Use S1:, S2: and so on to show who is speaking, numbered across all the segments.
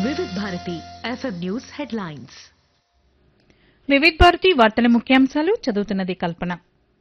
S1: Vividh Bharati FM news headlines
S2: Vividh Bharati వార్తల ముఖ్యాంశాలు చదువుతున్నది కల్పన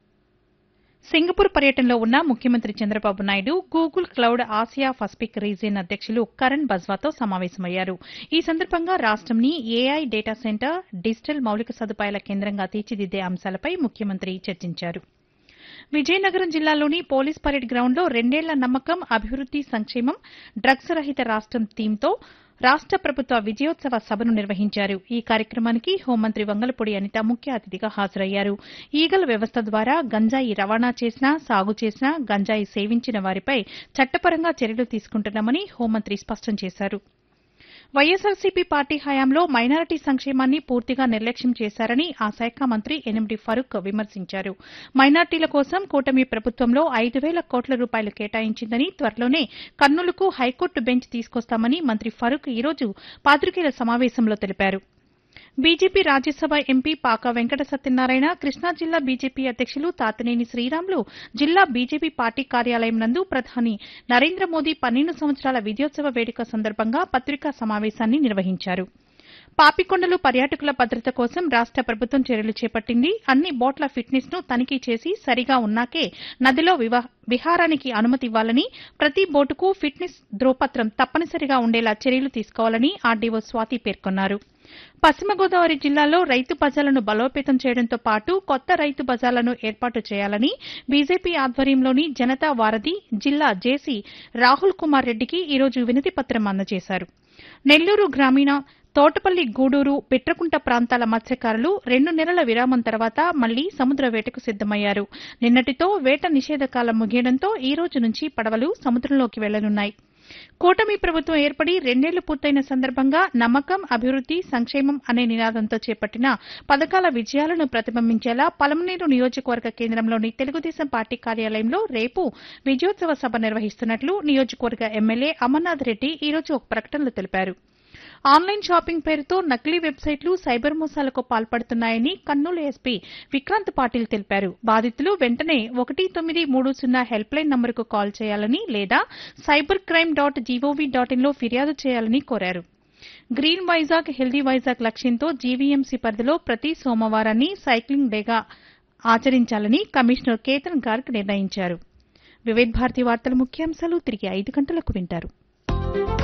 S2: సింగపూర్ పర్యటనలో ఉన్న ముఖ్యమంత్రి Chandrababu Naidu Google cloud Asia Pacific region అధ్యక్షులు కరణ్ బజ్వాతో సమావేశమయ్యారు ఈ సందర్భంగా రాష్టంని ఏఐ డేటా సెంటర్ డిజిటల్ మౌలిక సదుపాయాల కేంద్రంగా తీర్చిదిద్దే అంశాలపై ముఖ్యమంత్రి చర్చించారు విజయనగరం జిల్లాలోని పోలీస్ పరేడ్ గ్రౌండ్లో రెండేళ్ల నమ్మకం అభివృద్ది సంక్షేమం డ్రగ్స్ రహిత రాష్టం థీమ్తో రాష్ట ప్రభుత్వ విజయోత్సవ సభను నిర్వహించారు ఈ కార్యక్రమానికి హోంమంత్రి వంగలపూడి అనిత ముఖ్య అతిథిగా హాజరయ్యారు ఈగల్ వ్యవస్థ ద్వారా గంజాయి రవాణా చేసినా సాగు చేసినా గంజాయి సేవించిన వారిపై చట్టపరంగా చర్యలు తీసుకుంటున్నామని హోంమంత్రి స్పష్టం చేశారు వైఎస్సార్సీపీ పార్టీ హయాంలో మైనారిటీ సంక్షేమాన్ని పూర్తిగా నిర్లక్ష్యం చేశారని ఆ శాఖ మంత్రి ఎనిమిడి ఫరూక్ విమర్శించారు మైనార్టీల కోసం కూటమి ప్రభుత్వంలో ఐదు వేల కోట్ల రూపాయలు కేటాయించిందని త్వరలోనే కర్నూలుకు హైకోర్టు బెంచ్ తీసుకొస్తామని మంత్రి ఫరూక్ ఈరోజు పాతికేయుల సమావేశంలో తెలిపారు బీజేపీ రాజ్యసభ ఎంపీ పాక వెంకట సత్యనారాయణ కృష్ణా జిల్లా బీజేపీ అధ్యక్షులు తాతనేని శ్రీరాములు జిల్లా బీజేపీ పార్టీ కార్యాలయం నందు ప్రధాని నరేంద్ర మోదీ పన్నెండు సంవత్సరాల విజయోత్సవ వేడుక సందర్భంగా పత్రికా సమావేశాన్ని నిర్వహించారు పాపికొండలు పర్యాటకుల భద్రత కోసం రాష్ట ప్రభుత్వం చర్యలు చేపట్టింది అన్ని బోట్ల ఫిట్నెస్ ను తనిఖీ చేసి సరిగా ఉన్నాకే నదిలో వివా- విహారానికి అనుమతి ఇవ్వాలని ప్రతి బోటుకు ఫిట్నెస్ ధ్రువపత్రం తప్పనిసరిగా ఉండేలా చర్యలు తీసుకోవాలని ఆర్డీఓ స్వాతి పేర్కొన్నారు పశ్చిమ గోదావరి జిల్లాలో రైతు బజార్లను బలోపేతం చేయడంతో పాటు కొత్త రైతు బజార్లను ఏర్పాటు చేయాలని బీజేపీ ఆధ్వర్యంలోని జనతా వారధి జిల్లా జేసీ రాహుల్ కుమార్ రెడ్డికి ఈరోజు వినతి పత్రం అందజేశారు నెల్లూరు గ్రామీణ తోటపల్లి గూడూరు పిట్రకుంట ప్రాంతాల మత్స్యకారులు రెండు నెలల విరామం తర్వాత మళ్లీ సముద్ర వేటకు సిద్దమయ్యారు నిన్నటితో వేట నిషేధ కాలం ముగియడంతో ఈ రోజు నుంచి పడవలు సముద్రంలోకి వెళ్లనున్నాయి కూటమి ప్రభుత్వం ఏర్పడి రెండేళ్లు పూర్తయిన సందర్భంగా నమ్మకం అభివృద్ది సంక్షేమం అనే నినాదంతో చేపట్టిన పథకాల విజయాలను ప్రతిబింబించేలా పలమనేరు నియోజకవర్గ కేంద్రంలోని తెలుగుదేశం పార్టీ కార్యాలయంలో రేపు విజయోత్సవ సభ నిర్వహిస్తున్నట్లు నియోజకవర్గ ఎమ్మెల్యే అమర్నాథ్ రెడ్డి ఈ రోజు ఒక ప్రకటనలో తెలిపారు ఆన్లైన్ షాపింగ్ పేరుతో నకిలీ వెబ్సైట్లు సైబర్ మోసాలకు పాల్పడుతున్నాయని కర్నూలు ఎస్పీ విక్రాంత్ పాటిల్ తెలిపారు బాధితులు వెంటనే ఒకటి తొమ్మిది మూడు సున్నా హెల్ప్ లైన్ నంబరుకు కాల్ చేయాలని లేదా cyber crime dot G O V dot ఇన్లో ఫిర్యాదు చేయాలని కోరారు గ్రీన్ వైజాగ్ హెల్దీ వైజాగ్ లక్ష్యంతో జీవీఎంసీ పరిధిలో ప్రతి సోమవారాన్ని సైక్లింగ్ డేగా ఆచరించాలని కమిషనర్ కేతన్ గార్గ్ నిర్ణయించారు వివిధ భారతి వార్తల ముఖ్యాంశాలు తిరిగి ఐదు గంటలకు వింటారు